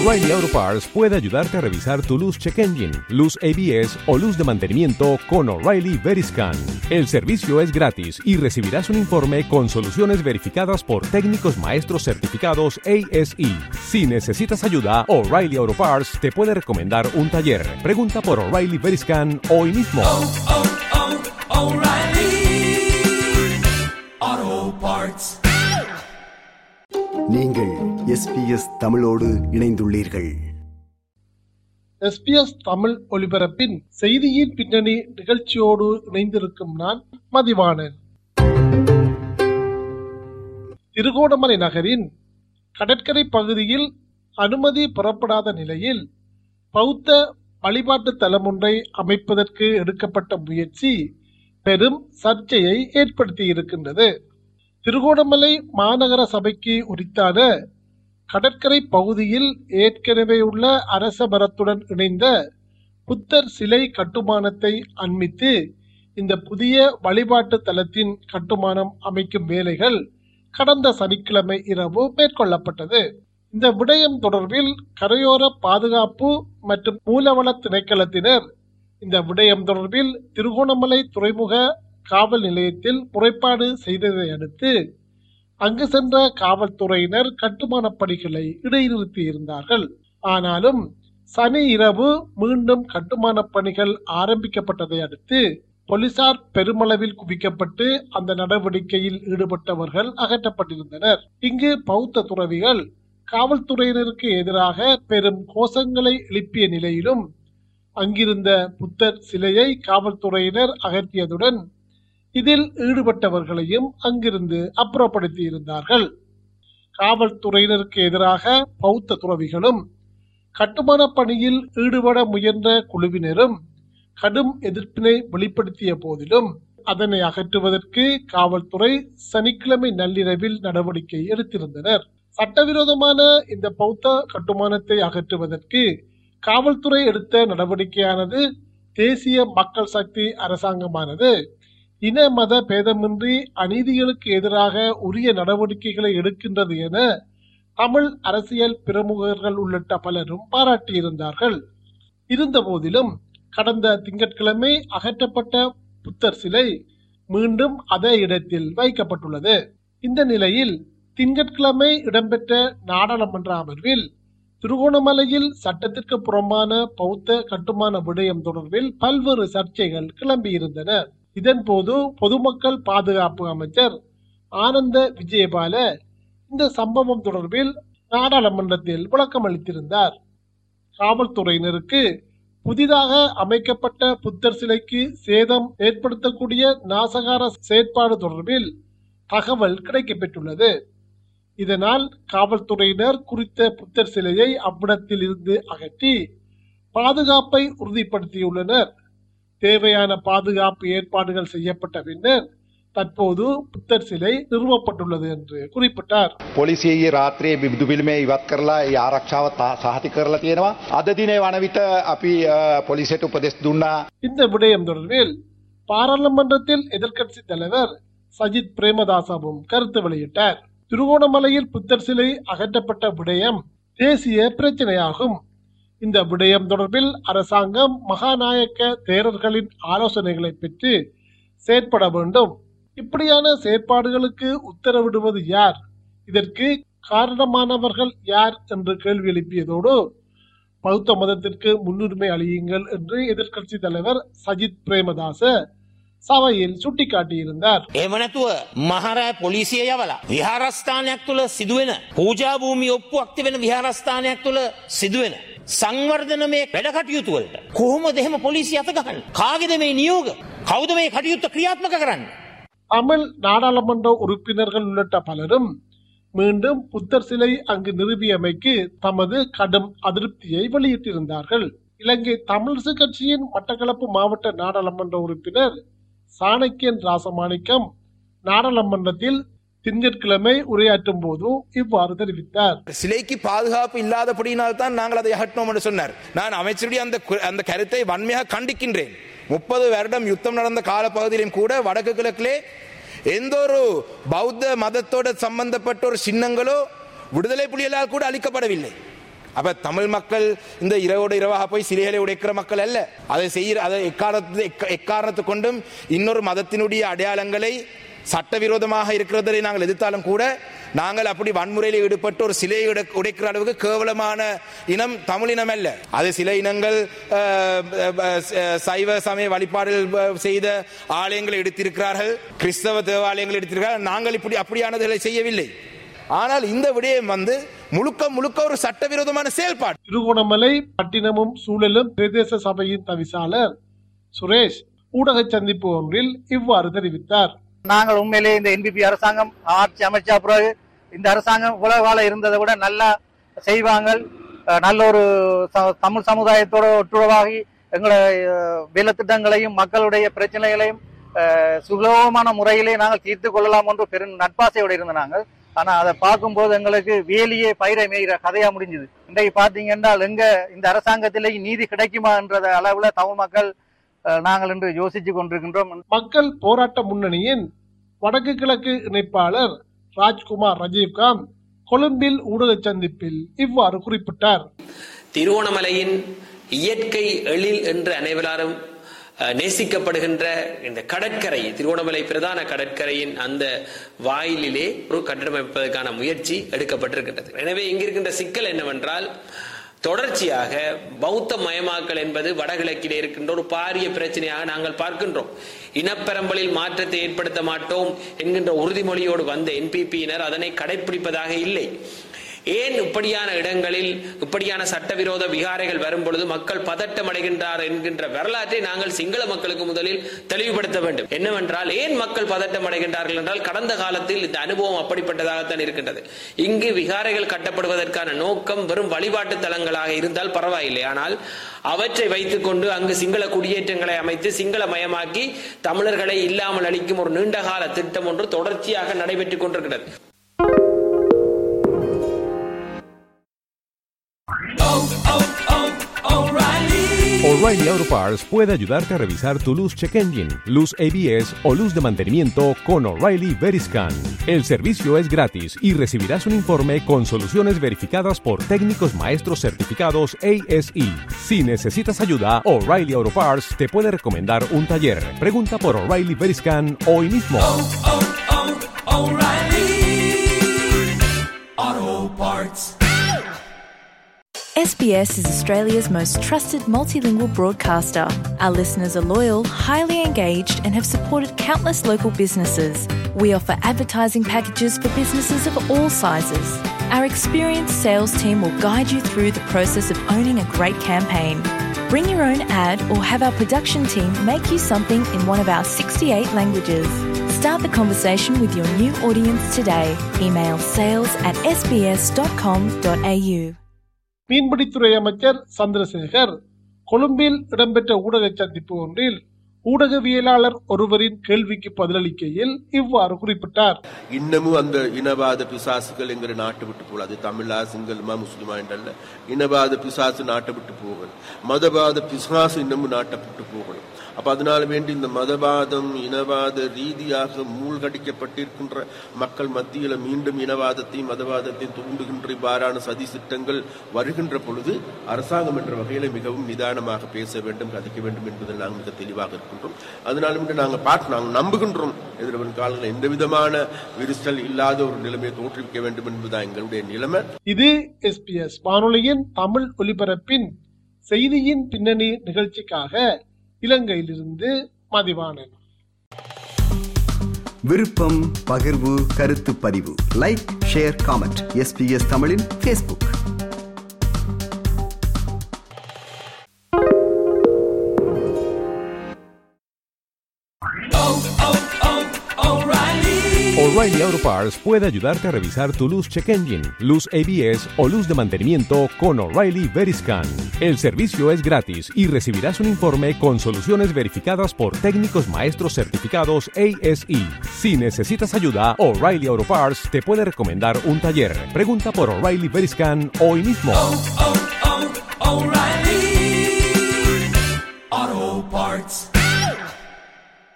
O'Reilly Auto Parts puede ayudarte a revisar tu luz check engine, luz ABS o luz de mantenimiento con O'Reilly Veriscan. El servicio es gratis y recibirás un informe con soluciones verificadas por técnicos maestros certificados ASE. Si necesitas ayuda, O'Reilly Auto Parts te puede recomendar un taller. Pregunta por O'Reilly Veriscan hoy mismo. oh, oh, O'Reilly Auto Parts. நீங்கள் SBS தமிழோடு இணைந்துள்ளீர்கள் SBS Tamil ஒலிபரப்பின் செய்தியின் பின்னணி நிகழ்ச்சியோடு இணைந்திருக்கும் நான் மதிவாணன் திருகோணமலை நகரின் கடற்கரை பகுதியில் அனுமதி பெறப்படாத நிலையில் பௌத்த வழிபாட்டு தலமொன்றை அமைப்பதற்கு எடுக்கப்பட்ட முயற்சி பெரும் சர்ச்சையை ஏற்படுத்தி இருக்கின்றது திருகோணமலை மாநகர சபைக்கு உரித்தான கடற்கரை பகுதியில் ஏற்கனவே உள்ள அரச மரத்துடன் இணைந்த புத்தர் சிலை கட்டுமானத்தை அண்மித்து இந்த புதிய வழிபாட்டு தலத்தின் கட்டுமானம் அமைக்கும் வேலைகள் கடந்த சனிக்கிழமை இரவு மேற்கொள்ளப்பட்டது இந்த விடயம் தொடர்பில் கரையோர பாதுகாப்பு மற்றும் மூலவள திணைக்களத்தினர் இந்த விடயம் தொடர்பில் திருகோணமலை துறைமுக காவல் நிலையத்தில் முறைப்பாடு செய்ததை அடுத்து அங்கு சென்ற காவல்துறையினர் கட்டுமான பணிகளை இடைநிறுத்தி இருந்தார்கள் ஆனாலும் சனி இரவு மீண்டும் கட்டுமான பணிகள் ஆரம்பிக்கப்பட்டதை அடுத்து போலீசார் பெருமளவில் குவிக்கப்பட்டு அந்த நடவடிக்கையில் ஈடுபட்டவர்கள் அகற்றப்பட்டிருந்தனர் இங்கு பௌத்த துறவிகள் காவல்துறையினருக்கு எதிராக பெரும் கோஷங்களை எழுப்பிய நிலையிலும் அங்கிருந்த புத்தர் சிலையை காவல்துறையினர் அகற்றியதுடன் இதில் ஈடுபட்டவர்களையும் அங்கிருந்து அப்புறப்படுத்தி இருந்தார்கள் காவல்துறையினருக்கு எதிராக பௌத்த துறவிகளும் கட்டுமான பணியில் ஈடுபட முயன்ற குழுவினரும் கடும் எதிர்ப்பினை வெளிப்படுத்திய போதிலும் அதனை அகற்றுவதற்கு காவல்துறை சனிக்கிழமை நள்ளிரவில் நடவடிக்கை எடுத்திருந்தனர் சட்டவிரோதமான இந்த பௌத்த கட்டுமானத்தை அகற்றுவதற்கு காவல்துறை எடுத்த நடவடிக்கையானது தேசிய மக்கள் சக்தி அரசாங்கமானது இன மத பேதமின்றி அநீதிகளுக்கு எதிராக உரிய நடவடிக்கைகளை எடுக்கின்றது என தமிழ் அரசியல் பிரமுகர்கள் உள்ளிட்ட பலரும் பாராட்டியிருந்தார்கள் இருந்த போதிலும் கடந்த திங்கட்கிழமை அகற்றப்பட்ட புத்தர் சிலை மீண்டும் அதே இடத்தில் வைக்கப்பட்டுள்ளது இந்த நிலையில் திங்கட்கிழமை இடம்பெற்ற நாடாளுமன்ற அமர்வில் திருகோணமலையில் சட்டத்திற்கு புறம்பான பௌத்த கட்டுமான விடயம் தொடர்பில் பல்வேறு சர்ச்சைகள் கிளம்பியிருந்தன இதன்போது பொதுமக்கள் பாதுகாப்பு அமைச்சர் ஆனந்த விஜயபால இந்த சம்பவம் தொடர்பில் நாடாளுமன்றத்தில் விளக்கம் அளித்திருந்தார் காவல்துறையினருக்கு புதிதாக அமைக்கப்பட்ட புத்தர் சிலைக்கு சேதம் ஏற்படுத்தக்கூடிய நாசகார செயற்பாடு தொடர்பில் தகவல் கிடைக்கப்பெற்றுள்ளது இதனால் காவல்துறையினர் குறித்த புத்தர் சிலையை அவ்விடத்தில் இருந்து அகற்றி பாதுகாப்பை உறுதிப்படுத்தியுள்ளனர் தேவையான பாதுகாப்பு ஏற்பாடுகள் செய்யப்பட்ட பின்னர் தற்போது புத்தர் சிலை நிறுவப்பட்டுள்ளது என்று குறிப்பிட்டார் පොලිසියේ රාත්‍රයේ බිබිදු පිළිමේ ඉවත් කරලා ඒ ආරක්ෂාව තා- සහති කරලා තියෙනවා. අද දිනේ වන විට අපි අ, පොලිසියට උපදෙස් දුන්නා இந்த விடயம் தொடர்பில் பாராளுமன்றத்தில் எதிர்க்கட்சி தலைவர் சஜித் பிரேமதாசவும் கருத்து வெளியிட்டார் திருகோணமலையில் புத்தர் சிலை அகற்றப்பட்ட விடயம் தேசிய பிரச்சனையாகும் இந்த விடயம் தொடர்பில் அரசாங்கம் மகாநாயக்க தேரர்களின் ஆலோசனைகளை பெற்று செயற்பட வேண்டும் இப்படியான செயற்பாடுகளுக்கு உத்தரவிடுவது யார் இதற்கு காரணமானவர்கள் யார் என்று கேள்வி எழுப்பியதோடு பௌத்த மதத்திற்கு முன்னுரிமை அளியுங்கள் என்று எதிர்க்கட்சி தலைவர் சஜித் பிரேமதாச சபையில் சுட்டிக்காட்டியிருந்தார் එහෙම නැතුව මහරෑ පොලිසිය යවලා විහාරස්ථානයක් තුළ සිදුවෙන පූජාභූමි ඔප්පුවක් තිබෙන විහාරස්ථානයක් තුළ සිදුවෙන සංවර්ධනමය වැඩ කටයුතුවලට කොහොමද එහෙම පොලිසි අත ගහන්න කාගෙද මේ නියෝග කවුද මේ කටයුත්ත ක්‍රියාත්මක කරන්න தமிழ் நாடாளுமன்ற உறுப்பினர்கள் உள்ளிட்ட பலரும் மீண்டும் புத்தர் சிலை அங்கு நிறுவியமைக்கு தமது கடும் அதிருப்தியை வெளியிட்டிருந்தார்கள் இலங்கை தமிழிசு கட்சியின் மட்டக்களப்பு மாவட்ட நாடாளுமன்ற உறுப்பினர் சாணக்கியன் ராசமாணிக்கம் நாடாளுமன்றத்தில் திங்கட்கிழமை உரையாற்றும் போது இவ்வாறு தெரிவித்தார் சிலைக்கு பாதுகாப்பு இல்லாதபடியினால் தான் நாங்கள் அதை அகற்றினோம் என்று சொன்னார் நான் அமைச்சருடைய அந்த கு- அந்த கருத்தை வன்மையாக கண்டிக்கின்றேன் முப்பது வருடம் யுத்தம் நடந்த காலப்பகுதியிலும் கூட வடக்கு கிழக்கிலே எந்த ஒரு பௌத்த மதத்தோட சம்பந்தப்பட்ட ஒரு சின்னங்களோ விடுதலை புலிகளால் கூட அளிக்கப்படவில்லை அப்ப தமிழ் மக்கள் இந்த இரவோடு இரவாக போய் சிலைகளை உடைக்கிற மக்கள் அல்ல அதை செய்ய அதை எக்காரணத்து எக்க- எக்காரணத்து கொண்டும் இன்னொரு மதத்தினுடைய அடையாளங்களை சட்டவிரோதமாக இருக்கிறதை நாங்கள் எதிர்த்தாலும் கூட நாங்கள் அப்படி வன்முறையில் ஈடுபட்டு ஒரு சிலையை உடை- உடைக்கிற அளவுக்கு கேவலமான இனம் தமிழ் இனம் அல்ல அது சில இனங்கள் அஹ், அஹ், அஹ், சைவ சமய வழிபாடுகள் அஹ், செய்த ஆலயங்களை எடுத்திருக்கிறார்கள் கிறிஸ்தவ தேவாலயங்கள் எடுத்திருக்கிறார்கள் நாங்கள் இப்படி அப்படியானதுகளை செய்யவில்லை ஆனால் இந்த விடயம் வந்து முழுக்க முழுக்க ஒரு சட்டவிரோதமான செயல்பாடு திருகோணமலை பட்டினமும் சூழலும் பிரதேச சபையின் தவிசாளர் சுரேஷ் ஊடக சந்திப்பு ஒன்றில் இவ்வாறு தெரிவித்தார் நாங்கள் உண்மையிலே இந்த என்பிபி அரசாங்கம் ஆட்சி அமைச்சா பிறகு இந்த அரசாங்கம் உலகால இருந்ததை விட நல்லா செய்வாங்க அஹ் நல்ல ஒரு ச- தமிழ் சமுதாயத்தோட ஒட்டுறவாகி எங்களுடைய அஹ், வேலை திட்டங்களையும் மக்களுடைய பிரச்சனைகளையும் அஹ், சுலபமான முறையிலே நாங்கள் தீர்த்து கொள்ளலாம் என்று பெரும் நட்பாசையோடு இருந்த நாங்கள் ஆனா அதை பார்க்கும்போது எங்களுக்கு வேலியே பயிரை மேய்கிற கதையா முடிஞ்சது இன்றைக்கு பாத்தீங்கன்னா எங்க இந்த அரசாங்கத்திலேயே நீதி கிடைக்குமா என்ற அளவுல தமிழ் மக்கள் அஹ், நாங்கள் இன்று யோசிச்சு கொண்டிருக்கின்றோம் மக்கள் போராட்ட முன்னணியின் வடக்கு கிழக்கு இணைப்பாளர் ராஜ்குமார் ரஜீவ்காந்த் கொழும்பில் ஊடக சந்திப்பில் இவ்வாறு குறிப்பிட்டார் திருவோணமலையின் இயற்கை எழில் என்று அனைவராலும் அஹ், நேசிக்கப்படுகின்ற இந்த கடற்கரை திருவோணமலை பிரதான கடற்கரையின் அந்த வாயிலிலே ஒரு கட்டடம் அமைப்பதற்கான முயற்சி எடுக்கப்பட்டிருக்கின்றது எனவே இங்கிருக்கின்ற சிக்கல் என்னவென்றால் தொடர்ச்சியாக பௌத்த மயமாக்கல் என்பது வடகிழக்கிலே இருக்கின்ற ஒரு பாரிய பிரச்சனையாக நாங்கள் பார்க்கின்றோம் இனப்பெரம்பலில் மாற்றத்தை ஏற்படுத்த மாட்டோம் என்கின்ற உறுதிமொழியோடு வந்த என்பிபியினர் அதனை கடைபிடிப்பதாக இல்லை ஏன் இப்படியான இடங்களில் இப்படியான சட்டவிரோத விகாரைகள் வரும் பொழுது மக்கள் பதட்டம் அடைகின்றார் என்கின்ற வரலாற்றை நாங்கள் சிங்கள மக்களுக்கு முதலில் தெளிவுபடுத்த வேண்டும் என்னவென்றால் ஏன் மக்கள் பதட்டம் அடைகின்றார்கள் என்றால் கடந்த காலத்தில் இந்த அனுபவம் அப்படிப்பட்டதாகத்தான் இருக்கின்றது இங்கு விகாரைகள் கட்டப்படுவதற்கான நோக்கம் வெறும் வழிபாட்டு தலங்களாக இருந்தால் பரவாயில்லை ஆனால் அவற்றை வைத்துக்கொண்டு அங்கு சிங்கள குடியேற்றங்களை அமைத்து சிங்கள மயமாக்கி தமிழர்களை இல்லாமல் அளிக்கும் ஒரு நீண்டகால திட்டம் ஒன்று தொடர்ச்சியாக நடைபெற்றுக் கொண்டிருக்கிறது O'Reilly Auto Parts puede ayudarte a revisar tu luz check engine, luz ABS o luz de mantenimiento con O'Reilly Veriscan. El servicio es gratis y recibirás un informe con soluciones verificadas por técnicos maestros certificados ASE. Si necesitas ayuda, O'Reilly Auto Parts te puede recomendar un taller. Pregunta por O'Reilly Veriscan hoy mismo. O'Reilly Auto Parts. SBS is Australia's most trusted multilingual broadcaster. Our listeners are loyal, highly engaged, and have supported countless local businesses. We offer advertising packages for businesses of all sizes. Our experienced sales team will guide you through the process of owning a great campaign. Bring your own ad or have our production team make you something in one of our 68 languages. Start the conversation with your new audience today. Email sales at sbs.com.au. மீன்பிடித்துறை அமைச்சர் சந்திரசேகர் கொழும்பில் இடம்பெற்ற ஊடக சந்திப்பு ஒன்றில் ஊடகவியலாளர் ஒருவரின் கேள்விக்கு பதிலளிக்கையில் இவ்வாறு குறிப்பிட்டார் இன்னமும் அந்த இனவாத பிசாசுகள் எங்கிற நாட்டை விட்டு போகல அது தமிழா சிங்களமா முஸ்லிமா என்றல்ல இனவாத பிசாசு நாட்டை விட்டு போகணும் மதவாத பிசாசு இன்னமும் நாட்டை விட்டு போகணும் அப்ப அதனால வேண்டி இந்த மதவாதம் இனவாத ரீதியாக மூழ்கடிக்கப்பட்டிருக்கின்ற மக்கள் மத்தியில மீண்டும் இனவாதத்தையும் மதவாதத்தையும் தூண்டுகின்ற இவ்வாறான சதி திட்டங்கள் வருகின்ற பொழுது அரசாங்கம் என்ற வகையில மிகவும் நிதானமாக பேச வேண்டும் கதைக்க வேண்டும் என்பதில் நாங்கள் மிக தெளிவாக இருக்கின்றோம் அதனால மட்டும் நாங்கள் பார்த்து நாங்கள் நம்புகின்றோம் எதிர்வரும் காலங்களில் எந்த விதமான விரிசல் இல்லாத ஒரு நிலைமையை தோற்றுவிக்க வேண்டும் என்பதுதான் எங்களுடைய நிலைமை இது எஸ்பிஎஸ் வானொலியின் தமிழ் ஒலிபரப்பின் செய்தியின் பின்னணி நிகழ்ச்சிக்காக இலங்கையிலிருந்து மதிவாணன் விருப்பம் பகிர்வு கருத்து பதிவு லைக் ஷேர் காமெண்ட் எஸ்பிஎஸ் தமிழின் Facebook O'Reilly Auto Parts puede ayudarte a revisar tu luz check engine, luz ABS o luz de mantenimiento con O'Reilly Veriscan. El servicio es gratis y recibirás un informe con soluciones verificadas por técnicos maestros certificados ASE. Si necesitas ayuda, O'Reilly Auto Parts te puede recomendar un taller. Pregunta por O'Reilly Veriscan hoy mismo. Oh, oh, O'Reilly